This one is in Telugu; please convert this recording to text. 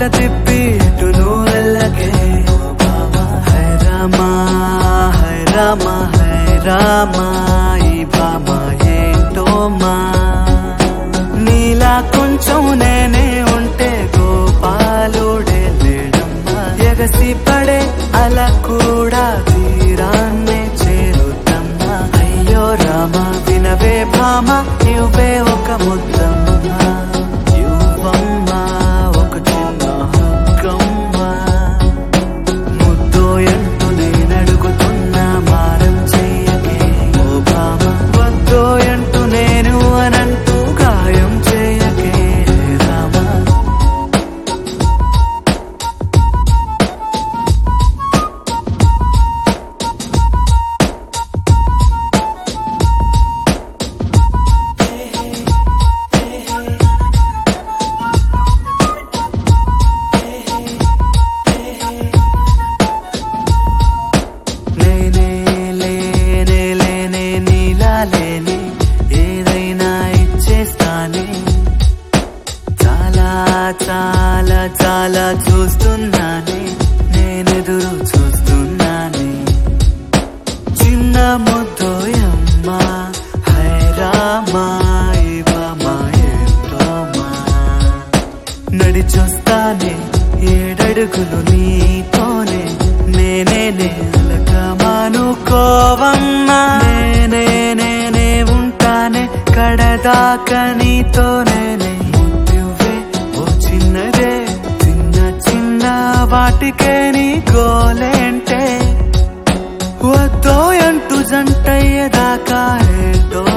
తిప్పి ఇటు నువ్వు వెళ్ళకే హై రామా హై రామా హై రామా ఈ బామా ఏంటో మా నీలా కొంచెం నేనే ఉంటే గోపాలుడే లేడమ్మా ఎగసి పడే అలా కూడా తీరాన్నే చేరుతమ్మా అయ్యో రామ వినవే భామ నువ్వే ఒక ముద్దమ్మా యువమ్మా ఒక చిన్న హక్కమ్మా ముద్దో ఎంటూ నేను అడుగుతున్నా మారం చెయ్యకే ఓ భామ వద్దో ఎంటూ నేను అనంటూ గాయం చేయకే రామా నేనే లేనే లేనే నీలా లేనే ఏదైనా ఇచ్చేస్తానే చాలా చాలా చాలా చూస్తున్నానే నేనెదురు చూస్తున్నానే చిన్న ముద్దోయమ్మా హై రామా ఇవమా ఏంటోమా నడిచొస్తానే ఏడడుగులు నీతోనే నేనే నేలకమానుకోవమ్మా నేనే నేనే ఉంటానే కడదాకా నీతోనే ముద్దువే ఓ చిన్నదే చిన్న చిన్న వాటికే నీ గోలేంటే వద్దో అంటూ జంటయ్యేదాకా ఏంటో